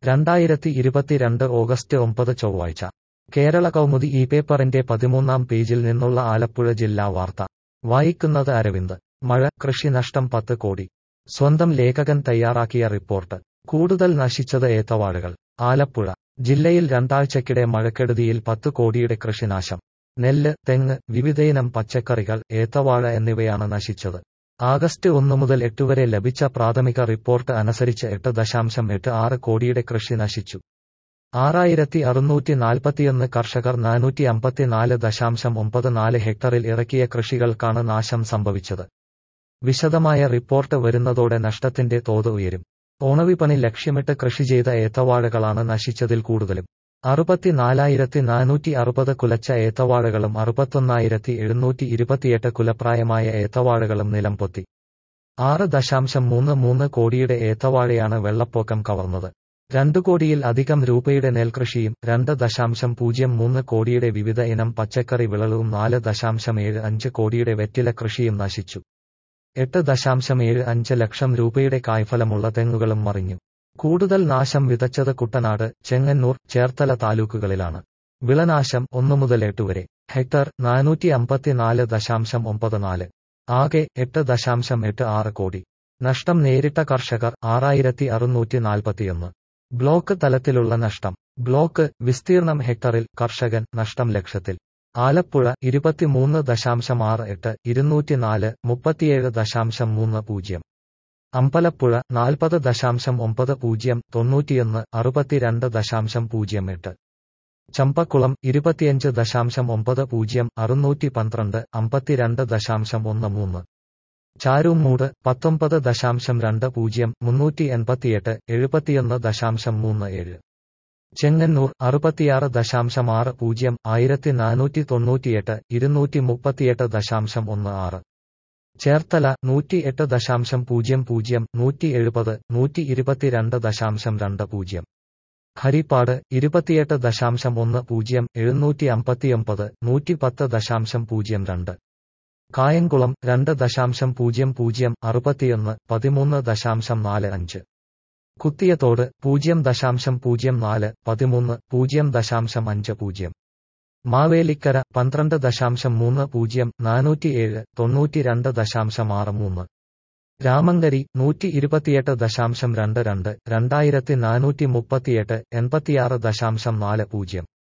രണ്ടായിരത്തി ഇരുപത്തിരണ്ട് ഓഗസ്റ്റ് ഒമ്പത് ചൊവ്വാഴ്ച കേരള കൗമുദി ഈ പേപ്പറിന്റെ പതിമൂന്നാം പേജിൽ നിന്നുള്ള ആലപ്പുഴ ജില്ലാ വാർത്ത വായിക്കുന്നത് അരവിന്ദ് മഴ കൃഷിനഷ്ടം പത്ത് കോടി സ്വന്തം ലേഖകൻ തയ്യാറാക്കിയ റിപ്പോർട്ട് കൂടുതൽ നശിച്ചത് ഏത്തവാഴകൾ ആലപ്പുഴ ജില്ലയിൽ രണ്ടാഴ്ചക്കിടെ മഴക്കെടുതിയിൽ പത്ത് കോടിയുടെ കൃഷിനാശം നെല്ല് തെങ്ങ് വിവിധയിനം പച്ചക്കറികൾ ഏത്തവാഴ എന്നിവയാണ് നശിച്ചത് ആഗസ്റ്റ് ഒന്ന് മുതൽ എട്ട് വരെ ലഭിച്ച പ്രാഥമിക റിപ്പോർട്ട് അനുസരിച്ച് എട്ട് ദശാംശം എട്ട് ആറ് കോടിയുടെ കൃഷി നശിച്ചു ആറായിരത്തി അറുന്നൂറ്റി നാൽപ്പത്തിയൊന്ന് കർഷകർ നാനൂറ്റി അമ്പത്തിനാല് ദശാംശം ഒമ്പത് നാല് ഹെക്ടറിൽ ഇറക്കിയ കൃഷികൾക്കാണ് നാശം സംഭവിച്ചത് വിശദമായ റിപ്പോർട്ട് വരുന്നതോടെ നഷ്ടത്തിന്റെ തോത് ഉയരും ഓണവിപണി ലക്ഷ്യമിട്ട് കൃഷി ചെയ്ത ഏത്തവാഴകളാണ് നശിച്ചതിൽ കൂടുതലും അറുപത്തിനാലായിരത്തി നാനൂറ്റി അറുപത് കുലച്ച ഏത്തവാഴകളും അറുപത്തൊന്നായിരത്തി എഴുന്നൂറ്റി ഇരുപത്തിയെട്ട് കുലപ്രായമായ ഏത്തവാഴകളും നിലംപൊത്തി ആറ് ദശാംശം മൂന്ന് മൂന്ന് കോടിയുടെ ഏത്തവാഴയാണ് വെള്ളപ്പൊക്കം കവർന്നത് രണ്ടു കോടിയിൽ അധികം രൂപയുടെ നെൽകൃഷിയും രണ്ട് ദശാംശം പൂജ്യം മൂന്ന് കോടിയുടെ വിവിധ ഇനം പച്ചക്കറി വിളവും നാല് ദശാംശം ഏഴ് അഞ്ച് കോടിയുടെ വെറ്റില കൃഷിയും നശിച്ചു എട്ട് ദശാംശം ഏഴ് അഞ്ച് ലക്ഷം രൂപയുടെ കായ്ഫലമുള്ള തെങ്ങുകളും മറിഞ്ഞു കൂടുതൽ നാശം വിതച്ചത് കുട്ടനാട് ചെങ്ങന്നൂർ ചേർത്തല താലൂക്കുകളിലാണ് വിളനാശം ഒന്നു മുതൽ എട്ട് വരെ ഹെക്ടർ നാനൂറ്റി അമ്പത്തിനാല് ദശാംശം ഒമ്പത് നാല് ആകെ എട്ട് ദശാംശം എട്ട് ആറ് കോടി നഷ്ടം നേരിട്ട കർഷകർ ആറായിരത്തി അറുന്നൂറ്റി നാൽപ്പത്തിയൊന്ന് ബ്ലോക്ക് തലത്തിലുള്ള നഷ്ടം ബ്ലോക്ക് വിസ്തീർണം ഹെക്ടറിൽ കർഷകൻ നഷ്ടം ലക്ഷത്തിൽ ആലപ്പുഴ ഇരുപത്തിമൂന്ന് ദശാംശം ആറ് എട്ട് ഇരുന്നൂറ്റിനാല് മുപ്പത്തിയേഴ് ദശാംശം മൂന്ന് പൂജ്യം അമ്പലപ്പുഴ നാൽപ്പത് ദശാംശം ഒമ്പത് പൂജ്യം തൊണ്ണൂറ്റിയൊന്ന് അറുപത്തിരണ്ട് ദശാംശം പൂജ്യം എട്ട് ചമ്പക്കുളം ഇരുപത്തിയഞ്ച് ദശാംശം ഒമ്പത് പൂജ്യം അറുന്നൂറ്റി പന്ത്രണ്ട് അമ്പത്തിരണ്ട് ദശാംശം ഒന്ന് മൂന്ന് ചാരൂമൂട് പത്തൊമ്പത് ദശാംശം രണ്ട് പൂജ്യം മുന്നൂറ്റി എൺപത്തിയെട്ട് എഴുപത്തിയൊന്ന് ദശാംശം മൂന്ന് ഏഴ് ചെങ്ങന്നൂർ അറുപത്തിയാറ് ദശാംശം ആറ് പൂജ്യം ആയിരത്തി നാനൂറ്റി തൊണ്ണൂറ്റിയെട്ട് ഇരുന്നൂറ്റി മുപ്പത്തിയെട്ട് ദശാംശം ഒന്ന് ആറ് ചേർത്തല നൂറ്റി എട്ട് ദശാംശം പൂജ്യം പൂജ്യം നൂറ്റി എഴുപത് നൂറ്റി ഇരുപത്തിരണ്ട് ദശാംശം രണ്ട് പൂജ്യം ഹരിപ്പാട് ഇരുപത്തിയെട്ട് ദശാംശം ഒന്ന് പൂജ്യം എഴുന്നൂറ്റി അമ്പത്തിയൊമ്പത് നൂറ്റി പത്ത് ദശാംശം പൂജ്യം രണ്ട് കായംകുളം രണ്ട് ദശാംശം പൂജ്യം പൂജ്യം അറുപത്തിയൊന്ന് പതിമൂന്ന് ദശാംശം നാല് അഞ്ച് കുത്തിയതോട് പൂജ്യം ദശാംശം പൂജ്യം നാല് പതിമൂന്ന് പൂജ്യം ദശാംശം അഞ്ച് പൂജ്യം മാവേലിക്കര പന്ത്രണ്ട് ദശാംശം മൂന്ന് പൂജ്യം നാനൂറ്റിയേഴ് തൊണ്ണൂറ്റിരണ്ട് ദശാംശം ആറ് മൂന്ന് രാമങ്കരി നൂറ്റി ഇരുപത്തിയെട്ട് ദശാംശം രണ്ട് രണ്ട് രണ്ടായിരത്തി നാനൂറ്റി മുപ്പത്തിയെട്ട് എൺപത്തിയാറ് ദശാംശം നാല് പൂജ്യം